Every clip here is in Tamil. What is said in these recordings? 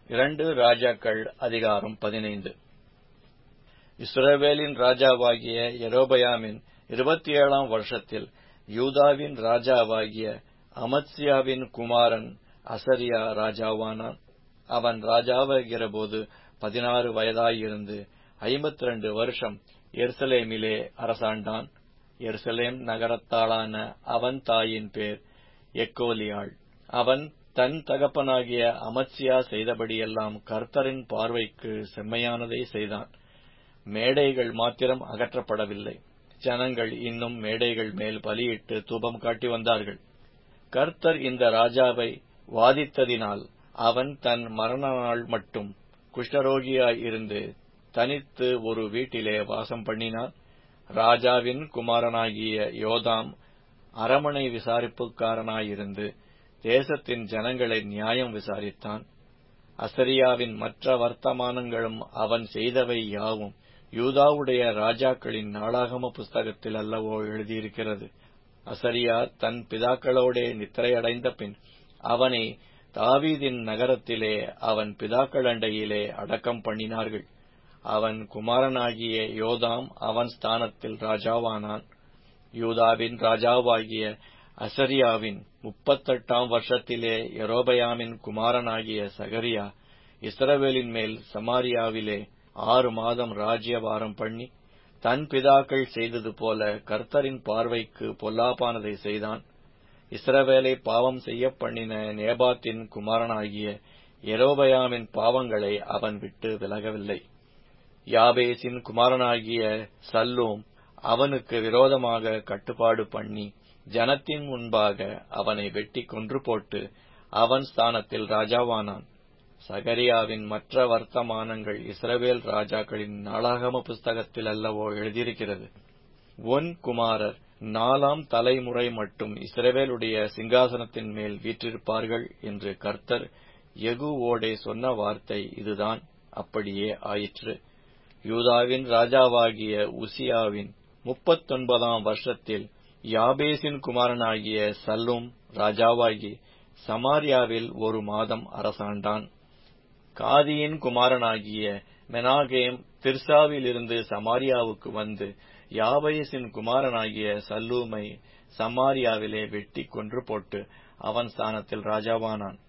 இரண்டு ராஜாக்கள் அதிகாரம் பதினைந்து இஸ்ரவேலின் ராஜாவாகிய யெரொபெயாமின் இருபத்தி ஏழாம் வருஷத்தில் யூதாவின் ராஜாவாகிய அமத்சியாவின் குமாரன் அசரியா ராஜாவானான் அவன் ராஜாவாகிறபோது பதினாறு வயதாயிருந்து ஐம்பத்திரண்டு வருஷம் எருசலேமிலே அரசாண்டான் எருசலேம் நகரத்தாளான அவன் தாயின் பேர் எக்கோலியாள் அவன் தன் தகப்பனாகிய அமத்சியா செய்தபடியெல்லாம் கர்த்தரின் பார்வைக்கு செம்மையானதை செய்தான் மேடைகள் மாத்திரம் அகற்றப்படவில்லை ஜனங்கள் இன்னும் மேடைகள் மேல் பலியிட்டு தூபம் காட்டி வந்தார்கள் கர்த்தர் இந்த ராஜாவை வாதித்ததினால் அவன் தன் மரண நாள் மட்டும் குஷ்டரோகியாய் இருந்து தனித்து ஒரு வீட்டிலே வாசம் பண்ணினான் ராஜாவின் குமாரனாகிய யோதாம் அரமனை விசாரிப்புக்காரனாயிருந்து தேசத்தின் ஜனங்களை நியாயம் விசாரித்தான் அசரியாவின் மற்ற வர்த்தமானங்களும் அவன் செய்தவை யாவும் யூதாவுடைய ராஜாக்களின் நாளாகம புஸ்தகத்தில் அல்லவோ எழுதியிருக்கிறது அசரியா தன் பிதாக்களோடே நித்திரையடைந்த பின் அவனை தாவீதின் நகரத்திலே அவன் பிதாக்கள் அண்டையிலே அடக்கம் பண்ணினார்கள் அவன் குமாரனாகிய யோதாம் அவன் ஸ்தானத்தில் ராஜாவானான் யூதாவின் ராஜாவாகிய அசரியாவின் முப்பத்தெட்டாம் வருஷத்திலே யெரொபெயாமின் குமாரனாகிய சகரியா இஸ்ரவேலின் மேல் சமாரியாவிலே ஆறு மாதம் ராஜ்யபாரம் பண்ணி தன் பிதாக்கள் செய்தது போல கர்த்தரின் பார்வைக்கு பொல்லாப்பானதை செய்தான் இஸ்ரவேலை பாவம் செய்ய பண்ணின நேபாத்தின் குமாரனாகிய எரோபயாமின் பாவங்களை அவன் விட்டு விலகவில்லை யாபேசின் குமாரனாகிய சல்லூம் அவனுக்கு விரோதமாக கட்டுப்பாடு பண்ணி ஜனத்தின் முன்பாக அவனை வெட்டி கொன்று போட்டு அவன் ஸ்தானத்தில் ராஜாவானான் சகரியாவின் மற்ற வர்த்தமானங்கள் இஸ்ரவேல் ராஜாக்களின் நாளாகம புஸ்தகத்தில் அல்லவோ எழுதியிருக்கிறது ஒன் குமாரர் நாலாம் தலைமுறை மட்டும் இஸ்ரவேலுடைய சிங்காசனத்தின் மேல் வீற்றிருப்பார்கள் என்று கர்த்தர் எகுவோடே சொன்ன வார்த்தை இதுதான் அப்படியே ஆயிற்று யூதாவின் ராஜாவாகிய உசியாவின் முப்பத்தொன்பதாம் வருஷத்தில் யாபேசின் குமாரனாகிய சல்லும் ராஜாவாகி சமாரியாவில் ஒரு மாதம் அரசாண்டான் காதியின் குமாரனாகிய மெனாகேம் திர்சாவிலிருந்து சமாரியாவுக்கு வந்து யாபேசின் குமாரனாகிய சல்லூமை சமாரியாவிலே வெட்டி கொன்று போட்டு அவன் ஸ்தானத்தில் ராஜாவானான்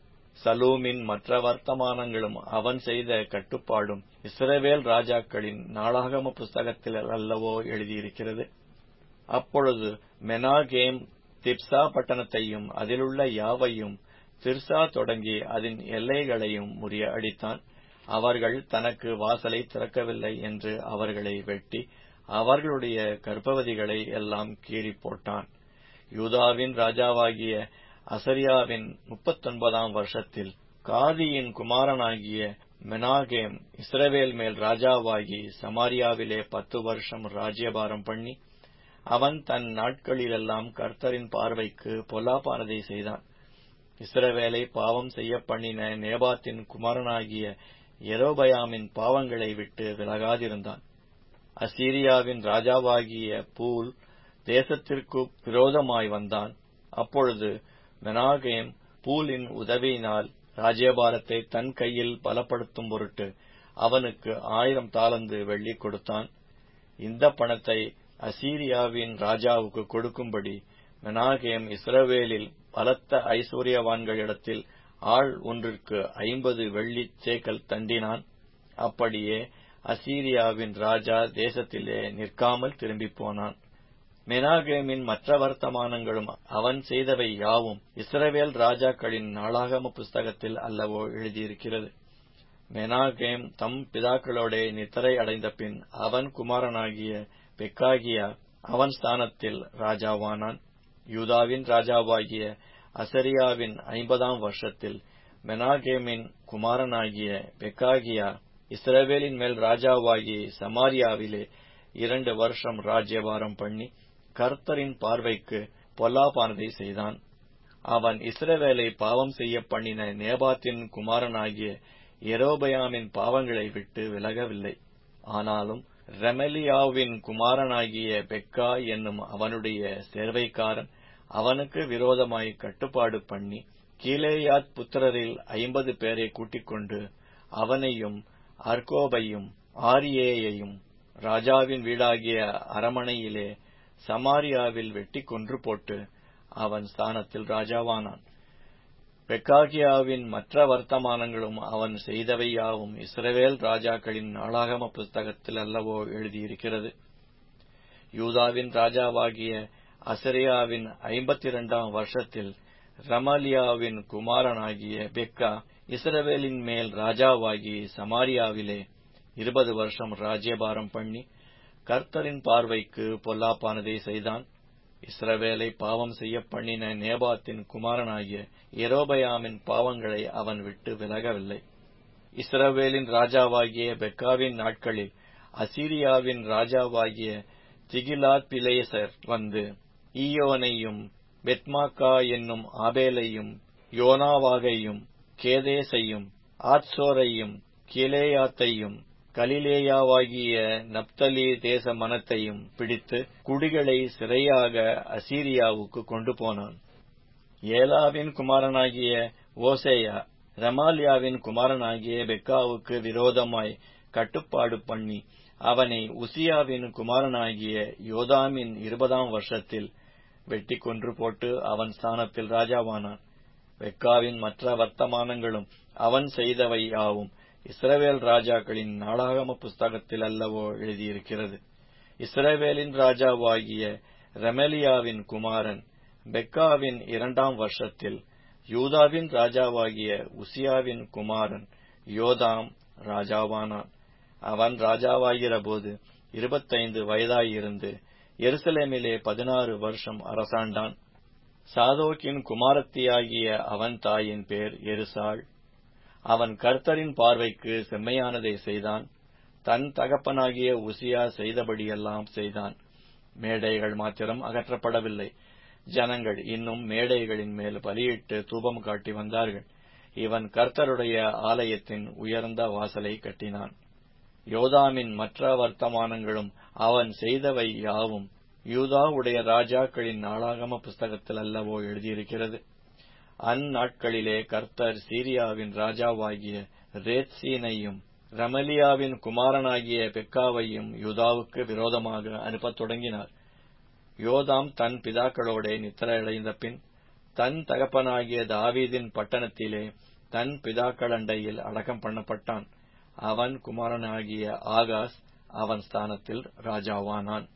சலூமின் மற்ற வர்த்தமானங்களும் அவன் செய்த கட்டுப்பாடும் இஸ்ரவேல் ராஜாக்களின் நாளாகம புஸ்தகத்தில் அல்லவோ எழுதியிருக்கிறது அப்பொழுது மெனாகேம் திப்சா பட்டணத்தையும் அதிலுள்ள யாவையும் திர்சா தொடங்கி அதன் எல்லைகளையும் முறிய அடித்தான் அவர்கள் தனக்கு வாசலை திறக்கவில்லை என்று அவர்களை வெட்டி அவர்களுடைய கர்ப்பவதிகளை எல்லாம் கீறி போட்டான் யூதாவின் ராஜாவாகிய அசரியாவின் முப்பத்தொன்பதாம் வருஷத்தில் காதியின் குமாரனாகிய மெனாகேம் இஸ்ரவேல் மேல் ராஜாவாகி சமாரியாவிலே பத்து வருஷம் ராஜ்யபாரம் பண்ணி அவன் தன் நாட்களிலெல்லாம் கர்த்தரின் பார்வைக்கு பொல்லாப்பானதை செய்தான் இஸ்ரவேலை பாவம் செய்ய பண்ணின நேபாத்தின் குமாரனாகிய எரோபயாமின் பாவங்களை விட்டு விலகாதிருந்தான் அசீரியாவின் ராஜாவாகிய பூல் தேசத்திற்கு விரோதமாய் வந்தான் அப்பொழுது மெனாகேம் பூலின் உதவியினால் ராஜ்யபாரத்தை தன் கையில் பலப்படுத்தும் பொருட்டு அவனுக்கு ஆயிரம் தாளந்து வெள்ளி கொடுத்தான் இந்த பணத்தை அசீரியாவின் ராஜாவுக்கு கொடுக்கும்படி மெனாகேம் இஸ்ரவேலில் பலத்த ஐஸ்வர்யவான்களிடத்தில் ஆள் ஒன்றிற்கு ஐம்பது வெள்ளி சேக்கல் தண்டினான் அப்படியே அசீரியாவின் ராஜா தேசத்திலே நிற்காமல் திரும்பிப் போனான் மெனாகேமின் மற்ற வர்த்தமானங்களும் அவன் செய்தவை யாவும் இஸ்ரவேல் ராஜாக்களின் நாளாகம புஸ்தகத்தில் அல்லவோ எழுதியிருக்கிறது மெனாகேம் தம் பிதாக்களோட நித்திரை அடைந்த பின் அவன் குமாரனாகிய பெக்காகியா அவன் ஸ்தானத்தில் ராஜாவானான் யூதாவின் ராஜாவாகிய அசரியாவின் ஐம்பதாம் வருஷத்தில் மெனாகேமின் குமாரனாகிய பெக்காகியா இஸ்ரவேலின் மேல் ராஜாவாகி சமாரியாவிலே இரண்டு வருஷம் ராஜ்யபாரம் பண்ணி கர்த்தரின் பார்வைக்கு பொல்லாப்பானதை செய்தான் அவன் இஸ்ரவேலை பாவம் செய்ய பண்ணின நேபாத்தின் குமாரனாகிய எரோபயாமின் பாவங்களை விட்டு விலகவில்லை ஆனாலும் ரெமலியாவின் குமாரனாகிய பெக்கா என்னும் அவனுடைய சேர்வைக்காரன் அவனுக்கு விரோதமாய் கட்டுப்பாடு பண்ணி கீலேயாத் புத்திரரில் ஐம்பது பேரை கூட்டிக் கொண்டு அவனையும் அர்கோபையும் ஆரியேயையும் ராஜாவின் வீடாகிய அரமனையிலே சமாரியாவில் வெட்டிக் கொன்று போட்டு அவன் ஸ்தானத்தில் ராஜாவானான் பெக்காகியாவின் மற்ற வர்த்தமானங்களும் அவன் செய்தவை யாவும் இஸ்ரவேல் ராஜாக்களின் நாளாகம புஸ்தகத்தில் அல்லவோ எழுதியிருக்கிறது யூதாவின் ராஜாவாகிய அசரியாவின் ஐம்பத்தி இரண்டாம் வருஷத்தில் ரமலியாவின் குமாரனாகிய பெக்கா இஸ்ரவேலின் மேல் ராஜாவாகி சமாரியாவிலே இருபது வருஷம் ராஜ்யபாரம் பண்ணி கர்த்தரின் பார்வைக்கு பொல்லாப்பானதை செய்தான் இஸ்ரவேலை பாவம் செய்ய பண்ணின நேபாத்தின் குமாரனாகிய எரோபயாமின் பாவங்களை அவன் விட்டு விலகவில்லை இஸ்ரவேலின் ராஜாவாகிய பெக்காவின் நாட்களில் அசீரியாவின் ராஜாவாகிய திகிலாத் பிலேசர் வந்து ஈயோனையும் பெத்மாக்கா என்னும் ஆபேலையும் யோனாவாகையும் கேதேசையும் ஆத்சோரையும் கிலேயாத்தையும் கலிலேயாவாகிய நப்தலி தேச மனத்தையும் பிடித்து குடிகளை சிறையாக அசீரியாவுக்கு கொண்டு போனான் ஏலாவின் குமாரனாகிய ஓசேயா ரமாலியாவின் குமாரனாகிய பெக்காவுக்கு விரோதமாய் கட்டுப்பாடு பண்ணி அவனை உசியாவின் குமாரனாகிய யோதாமின் இருபதாம் வருஷத்தில் வெட்டி கொன்று போட்டு அவன் ஸ்தானத்தில் ராஜாவானான் பெக்காவின் மற்ற வர்த்தமானங்களும் அவன் செய்தவை யாவும் இஸ்ரவேல் ராஜாக்களின் நாளாகம புஸ்தகத்தில் அல்லவோ எழுதியிருக்கிறது இஸ்ரவேலின் ராஜாவாகிய ரெமலியாவின் குமாரன் பெக்காவின் இரண்டாம் வருஷத்தில் யூதாவின் ராஜாவாகிய உசியாவின் குமாரன் யோதாம் ராஜாவானான் அவன் ராஜாவாகிற போது இருபத்தைந்து வயதாயிருந்து எருசலேமிலே பதினாறு வருஷம் அரசாண்டான் சாதோக்கின் குமாரத்தியாகிய அவன் தாயின் பேர் எருசாள் அவன் கர்த்தரின் பார்வைக்கு செம்மையானதை செய்தான் தன் தகப்பனாகிய உசியா செய்தபடியெல்லாம் செய்தான் மேடைகள் மாத்திரம் அகற்றப்படவில்லை ஜனங்கள் இன்னும் மேடைகளின் மேல் பலியிட்டு தூபம் காட்டி வந்தார்கள் இவன் கர்த்தருடைய ஆலயத்தின் உயர்ந்த வாசலை கட்டினான் யோதாமின் மற்ற வர்த்தமானங்களும் அவன் செய்தவை யாவும் யூதாவுடைய ராஜாக்களின் நாளாகம புஸ்தகத்தில் அல்லவோ எழுதியிருக்கிறது அந்நாட்களிலே கர்த்தர் சீரியாவின் ராஜாவாகிய ரேத்சீனையும் ரமலியாவின் குமாரனாகிய பெக்காவையும் யூதாவுக்கு விரோதமாக அனுப்பத் தொடங்கினார் யோதாம் தன் பிதாக்களோட நித்திரையடைந்த பின் தன் தகப்பனாகிய தாவீதின் பட்டணத்திலே தன் பிதாக்கள் அண்டையில் அடக்கம் பண்ணப்பட்டான் அவன் குமாரனாகிய ஆகாஸ் அவன் ஸ்தானத்தில் ராஜாவானான்